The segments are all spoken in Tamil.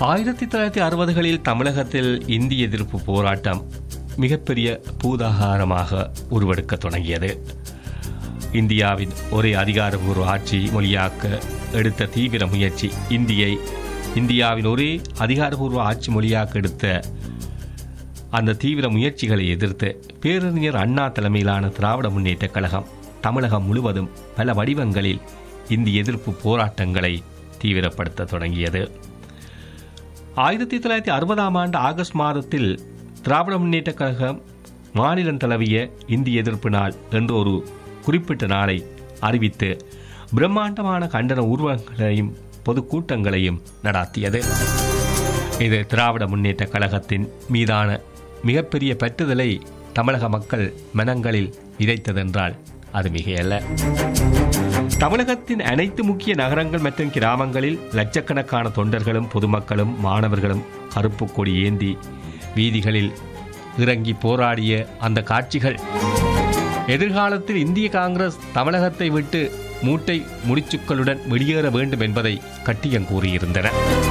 ஆயிரத்தி தொள்ளாயிரத்தி அறுபதுகளில் தமிழகத்தில் இந்திய எதிர்ப்பு போராட்டம் மிகப்பெரிய பூதாகாரமாக உருவெடுக்க தொடங்கியது இந்தியாவின் ஒரே அதிகாரபூர்வ ஆட்சி மொழியாக்க எடுத்த தீவிர முயற்சி இந்தியை இந்தியாவின் ஒரே அதிகாரபூர்வ ஆட்சி மொழியாக்க எடுத்த அந்த தீவிர முயற்சிகளை எதிர்த்து பேரறிஞர் அண்ணா தலைமையிலான திராவிட முன்னேற்றக் கழகம் தமிழகம் முழுவதும் பல வடிவங்களில் இந்திய எதிர்ப்பு போராட்டங்களை தீவிரப்படுத்த தொடங்கியது ஆயிரத்தி தொள்ளாயிரத்தி அறுபதாம் ஆண்டு ஆகஸ்ட் மாதத்தில் திராவிட முன்னேற்றக் கழகம் மாநிலம் தழுவிய இந்திய எதிர்ப்பு நாள் என்ற ஒரு குறிப்பிட்ட நாளை அறிவித்து பிரம்மாண்டமான கண்டன ஊர்வலங்களையும் பொதுக்கூட்டங்களையும் நடாத்தியது இது திராவிட முன்னேற்றக் கழகத்தின் மீதான மிகப்பெரிய பற்றுதலை தமிழக மக்கள் மனங்களில் விதைத்ததென்றால் அது மிகையல்ல தமிழகத்தின் அனைத்து முக்கிய நகரங்கள் மற்றும் கிராமங்களில் லட்சக்கணக்கான தொண்டர்களும் பொதுமக்களும் மாணவர்களும் கருப்பு கொடி ஏந்தி வீதிகளில் இறங்கி போராடிய அந்த காட்சிகள் எதிர்காலத்தில் இந்திய காங்கிரஸ் தமிழகத்தை விட்டு மூட்டை முடிச்சுக்களுடன் வெளியேற வேண்டும் என்பதை கட்டியம் கூறியிருந்தன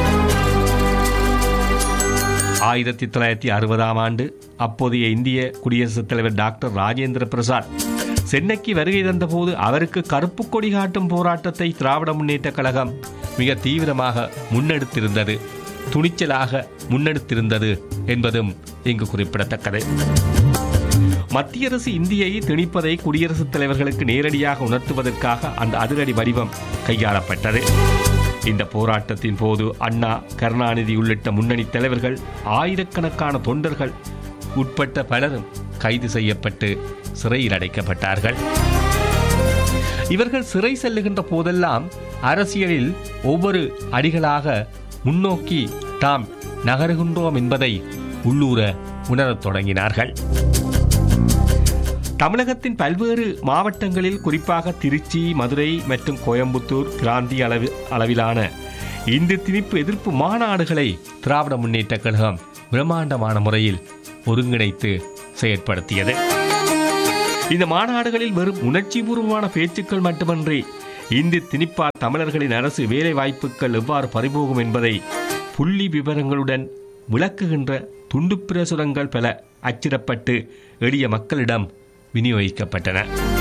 ஆயிரத்தி தொள்ளாயிரத்தி அறுபதாம் ஆண்டு அப்போதைய இந்திய குடியரசுத் தலைவர் டாக்டர் ராஜேந்திர பிரசாத் சென்னைக்கு வருகை தந்தபோது அவருக்கு கருப்பு கொடி காட்டும் போராட்டத்தை திராவிட முன்னேற்றக் கழகம் மிக தீவிரமாக முன்னெடுத்திருந்தது துணிச்சலாக முன்னெடுத்திருந்தது என்பதும் இங்கு குறிப்பிடத்தக்கது மத்திய அரசு இந்தியை திணிப்பதை குடியரசுத் தலைவர்களுக்கு நேரடியாக உணர்த்துவதற்காக அந்த அதிரடி வடிவம் கையாளப்பட்டது இந்த போராட்டத்தின் போது அண்ணா கருணாநிதி உள்ளிட்ட முன்னணி தலைவர்கள் ஆயிரக்கணக்கான தொண்டர்கள் உட்பட்ட பலரும் கைது செய்யப்பட்டு சிறையில் அடைக்கப்பட்டார்கள் இவர்கள் சிறை செல்லுகின்ற போதெல்லாம் அரசியலில் ஒவ்வொரு அடிகளாக முன்னோக்கி தாம் நகருகின்றோம் என்பதை உள்ளூர உணரத் தொடங்கினார்கள் தமிழகத்தின் பல்வேறு மாவட்டங்களில் குறிப்பாக திருச்சி மதுரை மற்றும் கோயம்புத்தூர் கிராந்தி அளவு அளவிலான இந்து திணிப்பு எதிர்ப்பு மாநாடுகளை திராவிட முன்னேற்றக் கழகம் பிரம்மாண்டமான முறையில் ஒருங்கிணைத்து செயற்படுத்தியது இந்த மாநாடுகளில் வெறும் உணர்ச்சிபூர்வமான பேச்சுக்கள் மட்டுமன்றி இந்து திணிப்பால் தமிழர்களின் அரசு வேலை வாய்ப்புகள் எவ்வாறு பறிபோகும் என்பதை புள்ளி விவரங்களுடன் விளக்குகின்ற துண்டு பிரசுரங்கள் பல அச்சிடப்பட்டு எளிய மக்களிடம் விநியோகிக்கப்பட்டன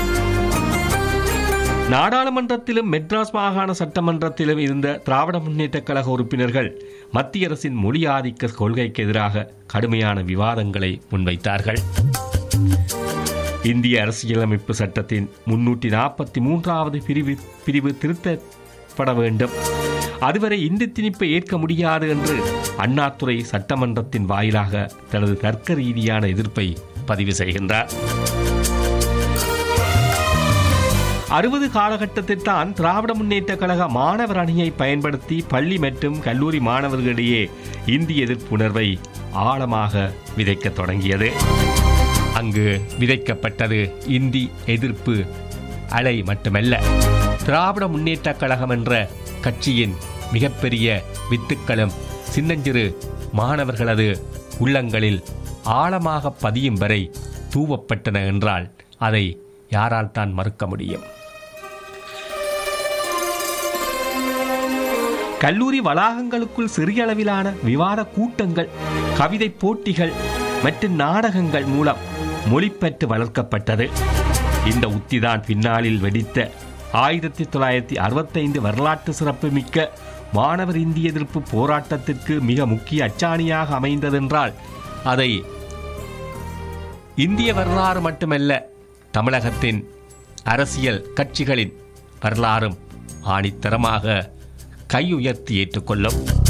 நாடாளுமன்றத்திலும் மெட்ராஸ் மாகாண சட்டமன்றத்திலும் இருந்த திராவிட முன்னேற்றக் கழக உறுப்பினர்கள் மத்திய அரசின் மொழி ஆதிக்க கொள்கைக்கு எதிராக கடுமையான விவாதங்களை முன்வைத்தார்கள் இந்திய அரசியலமைப்பு சட்டத்தின் முன்னூற்றி நாற்பத்தி மூன்றாவது பிரிவு பிரிவு திருத்தப்பட வேண்டும் அதுவரை இந்தி திணிப்பை ஏற்க முடியாது என்று அண்ணாதுரை சட்டமன்றத்தின் வாயிலாக தனது தர்க்க ரீதியான எதிர்ப்பை பதிவு செய்கின்றார் அறுபது காலகட்டத்தில் தான் திராவிட முன்னேற்ற கழக மாணவர் அணியை பயன்படுத்தி பள்ளி மற்றும் கல்லூரி மாணவர்களிடையே இந்திய எதிர்ப்புணர்வை ஆழமாக விதைக்கத் தொடங்கியது அங்கு விதைக்கப்பட்டது இந்தி எதிர்ப்பு அலை மட்டுமல்ல திராவிட முன்னேற்ற கழகம் என்ற கட்சியின் மிகப்பெரிய வித்துக்களும் சின்னஞ்சிறு மாணவர்களது உள்ளங்களில் ஆழமாக பதியும் வரை தூவப்பட்டன என்றால் அதை யாரால் தான் மறுக்க முடியும் கல்லூரி வளாகங்களுக்குள் சிறிய அளவிலான விவாத கூட்டங்கள் கவிதை போட்டிகள் மற்றும் நாடகங்கள் மூலம் மொழிப்பற்று வளர்க்கப்பட்டது இந்த உத்திதான் பின்னாளில் வெடித்த ஆயிரத்தி தொள்ளாயிரத்தி அறுபத்தைந்து வரலாற்று சிறப்புமிக்க மாணவர் இந்திய எதிர்ப்பு போராட்டத்திற்கு மிக முக்கிய அச்சாணியாக அமைந்ததென்றால் அதை இந்திய வரலாறு மட்டுமல்ல தமிழகத்தின் அரசியல் கட்சிகளின் வரலாறும் ஆணித்தரமாக கையுயர்த்தி ஏற்றுக்கொள்ளும்